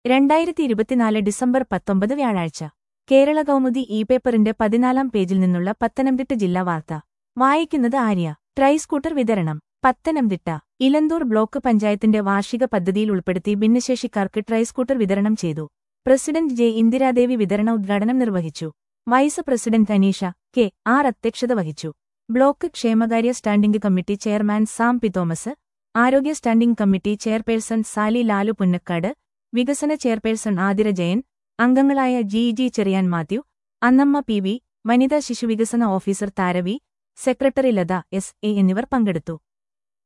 രണ്ടായിരത്തി ഇരുപത്തിനാല് ഡിസംബർ പത്തൊമ്പത് വ്യാഴാഴ്ച കേരള കൗമുദി ഇ പേപ്പറിന്റെ പതിനാലാം പേജിൽ നിന്നുള്ള പത്തനംതിട്ട ജില്ലാ വാർത്ത വായിക്കുന്നത് ആര്യ ട്രൈസ്കൂട്ടർ വിതരണം പത്തനംതിട്ട ഇലന്തൂർ ബ്ലോക്ക് പഞ്ചായത്തിന്റെ വാർഷിക പദ്ധതിയിൽ ഉൾപ്പെടുത്തി ഭിന്നശേഷിക്കാർക്ക് ട്രൈസ്കൂട്ടർ വിതരണം ചെയ്തു പ്രസിഡന്റ് ജെ ഇന്ദിരാദേവി വിതരണ ഉദ്ഘാടനം നിർവഹിച്ചു vice president Aneesha K R അധ്യക്ഷത വഹിച്ചു ബ്ലോക്ക് ക്ഷേമകാര്യ standing committee chairman Sam P Thomas ആരോഗ്യ standing committee chairperson Sally Lalu Punnakkad വികസന ചെയർപേഴ്സൺ ആതിര ജയൻ അംഗങ്ങളായ G G Cherian Mathew Annamma P V വനിതാ ശിശുവികസന ഓഫീസർ താരവി സെക്രട്ടറി ലത എസ് എ എന്നിവർ പങ്കെടുത്തു